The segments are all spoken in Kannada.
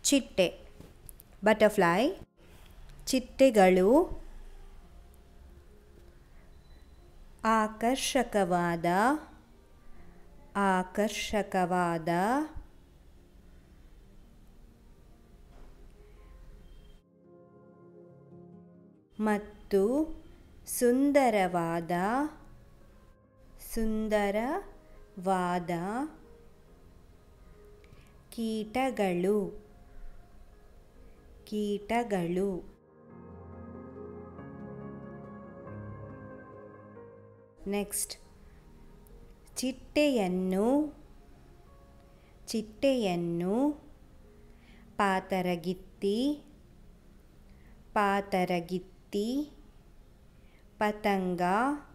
ಚಿಟ್ಟೆ ಬಟರ್ಫ್ಲೈ ಚಿಟ್ಟೆಗಳು ಆಕರ್ಷಕವಾದ ಆಕರ್ಷಕವಾದ ಮತ್ತು ಸುಂದರವಾದ ಸುಂದರವಾದ ಕೀಟಗಳು ಕೀಟಗಳು ನೆಕ್ಸ್ಟ್ ಚಿಟ್ಟೆಯನ್ನು ಚಿಟ್ಟೆಯನ್ನು ಪಾತರಗಿತ್ತಿ ಪಾತರಗಿತ್ತಿ ಪತಂಗ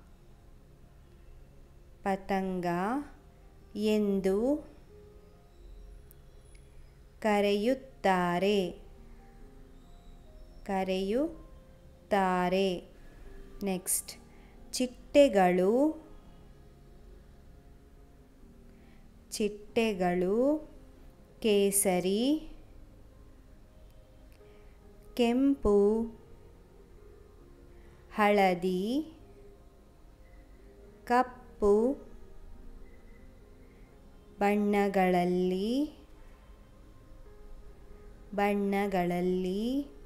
ಪತಂಗ ಎಂದು ಕರೆಯುತ್ತಾರೆ ಕರೆಯುತ್ತಾರೆ ನೆಕ್ಸ್ಟ್ ಚಿಟ್ಟೆಗಳು ಚಿಟ್ಟೆಗಳು ಕೇಸರಿ ಕೆಂಪು ಹಳದಿ ಕಪ್ಪು ಬಣ್ಣಗಳಲ್ಲಿ ಬಣ್ಣಗಳಲ್ಲಿ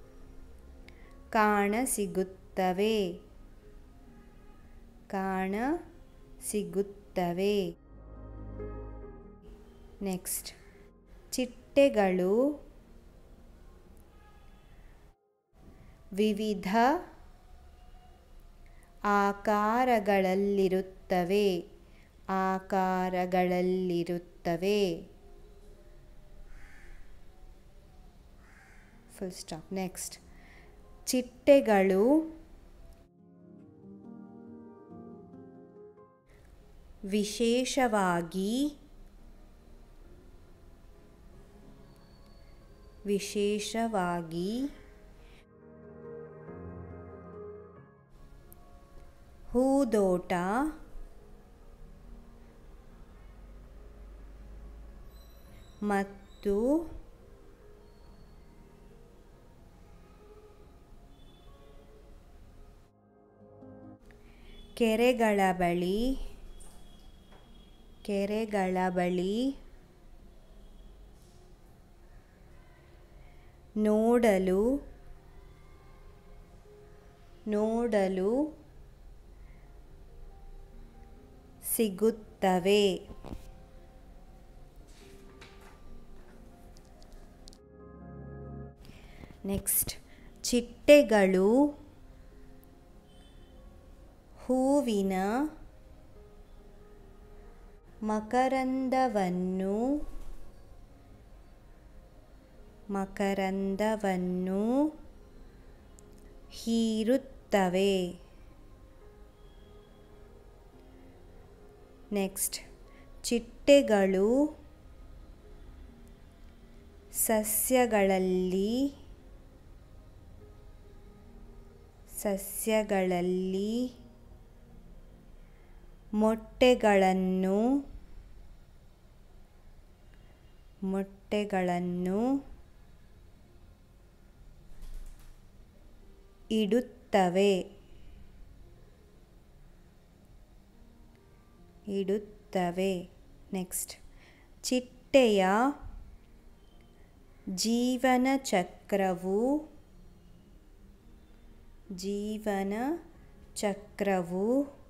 ಕಾಣಸಿಗುತ್ತವೆ ಕಾಣಸಿಗುತ್ತವೆ ನೆಕ್ಸ್ಟ್ ಚಿಟ್ಟೆಗಳು ವಿವಿಧ ಆಕಾರಗಳಲ್ಲಿರುತ್ತವೆ ಆಕಾರಗಳಲ್ಲಿರುತ್ತವೆ ಫುಲ್ ಸ್ಟಾಪ್ ನೆಕ್ಸ್ಟ್ ಚಿಟ್ಟೆಗಳು ವಿಶೇಷವಾಗಿ ವಿಶೇಷವಾಗಿ ಹೂದೋಟ ಮತ್ತು ಕೆರೆಗಳ ಬಳಿ ಕೆರೆಗಳ ಬಳಿ ನೋಡಲು ನೋಡಲು ಸಿಗುತ್ತವೆ ನೆಕ್ಸ್ಟ್ ಚಿಟ್ಟೆಗಳು ಹೂವಿನ ಮಕರಂದವನ್ನು ಮಕರಂದವನ್ನು ಹೀರುತ್ತವೆ ನೆಕ್ಸ್ಟ್ ಚಿಟ್ಟೆಗಳು ಸಸ್ಯಗಳಲ್ಲಿ ಸಸ್ಯಗಳಲ್ಲಿ ಮೊಟ್ಟೆಗಳನ್ನು ಮೊಟ್ಟೆಗಳನ್ನು ಇಡುತ್ತವೆ ಇಡುತ್ತವೆ ನೆಕ್ಸ್ಟ್ ಚಿಟ್ಟೆಯ ಜೀವನ ಚಕ್ರವು ಜೀವನ ಚಕ್ರವು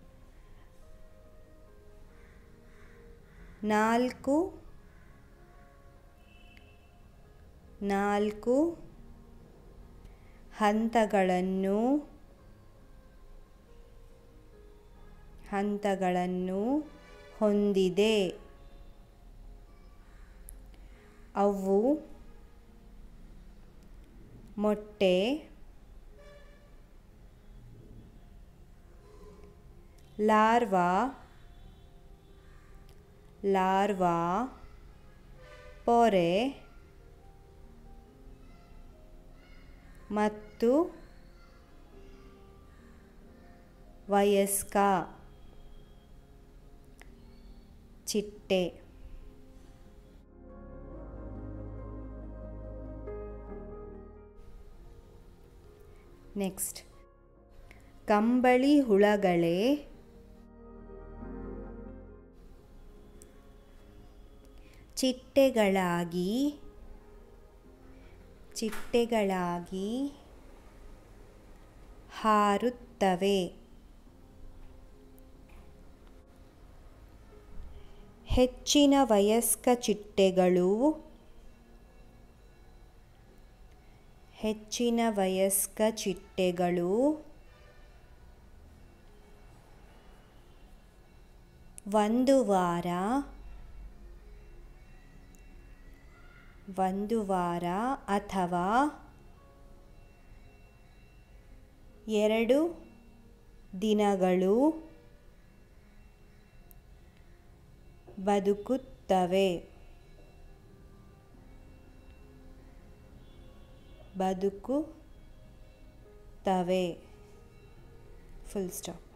ನಾಲ್ಕು ನಾಲ್ಕು ಹಂತಗಳನ್ನು ಹಂತಗಳನ್ನು ಹೊಂದಿದೆ ಅವು ಮೊಟ್ಟೆ ಲಾರ್ವಾ ಲಾರ್ವಾ ಪೊರೆ ಮತ್ತು ವಯಸ್ಕ ಚಿಟ್ಟೆ ನೆಕ್ಸ್ಟ್ ಕಂಬಳಿ ಹುಳಗಳೇ ಚಿಟ್ಟೆಗಳಾಗಿ ಚಿಟ್ಟೆಗಳಾಗಿ ಹಾರುತ್ತವೆ ಹೆಚ್ಚಿನ ವಯಸ್ಕ ಚಿಟ್ಟೆಗಳು ಹೆಚ್ಚಿನ ವಯಸ್ಕ ಚಿಟ್ಟೆಗಳು ಒಂದು ವಾರ ಒಂದು ವಾರ ಅಥವಾ ಎರಡು ದಿನಗಳು ಬದುಕುತ್ತವೆ ಬದುಕುತ್ತವೆ ಫುಲ್ ಸ್ಟಾಪ್